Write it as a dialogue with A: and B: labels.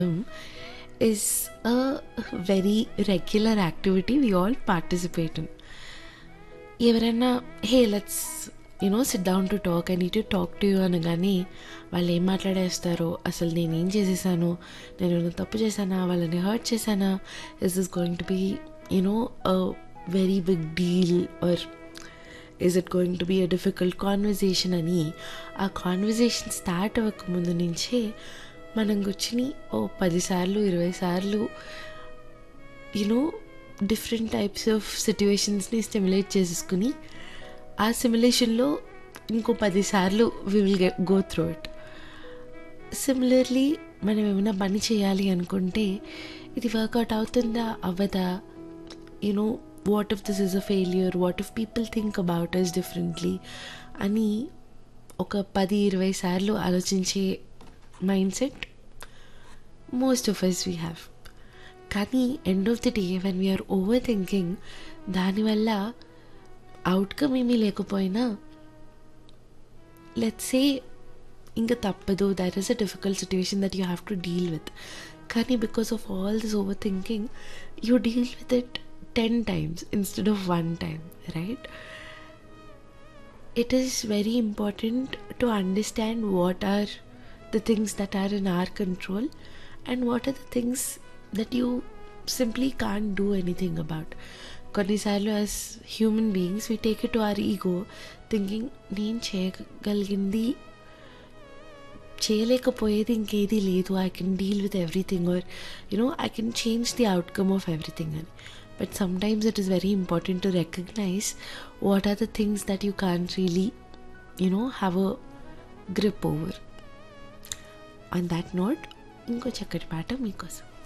A: is a very regular activity we all participate in. ఎవరైనా hey let's you know sit down to talk I need to talk to you అనగానే వాళ్ళు ఏం మాట్లాడేస్తారో అసలు నేను ఏం చేసేసాను నేను ఏమైనా తప్పు చేశానా వాళ్ళని హర్ట్ చేశానా is is going to be you know a very big deal or is it going to be a difficult conversation అని ఆ కాన్వర్జేషన్ స్టార్ట్ అవ్వక ముందు నుంచే మనం కూర్చుని ఓ పదిసార్లు ఇరవై సార్లు యూనో డిఫరెంట్ టైప్స్ ఆఫ్ సిట్యువేషన్స్ని స్టిమ్యులేట్ చేసేసుకుని ఆ సిమ్యులేషన్లో ఇంకో పదిసార్లు we will go through it similarly మనం ఏమైనా పని చేయాలి అనుకుంటే ఇది వర్కౌట్ అవుతుందా అవ్వదా you know what if this is a failure what if people think about us differently అని ఒక పది ఇరవై సార్లు ఆలోచించే mindset most of us we have కానీ end of the day when we're overthinking దానివల్ల అవుట్కమ్ ఏమీ లేకపోయినా లెట్స్ సే ఇంకా తప్పదు that is a difficult situation that you have to deal with కానీ because of all this overthinking you deal with it ten times instead of one time right it is very important to understand what are the things that are in our control and what are the things that you simply can't do anything about కొన్నిసార్లు as human beings we take it to our ego thinking నేను చేయగలిగింది చేయలేకపోయేది ఇంకేది లేదు I can deal with everything or you know I can change the outcome of everything అని but sometimes it is very important to recognize what are the things that you can't really you know have a grip over on that note ఇంకో చక్కటి పాట మీకోసం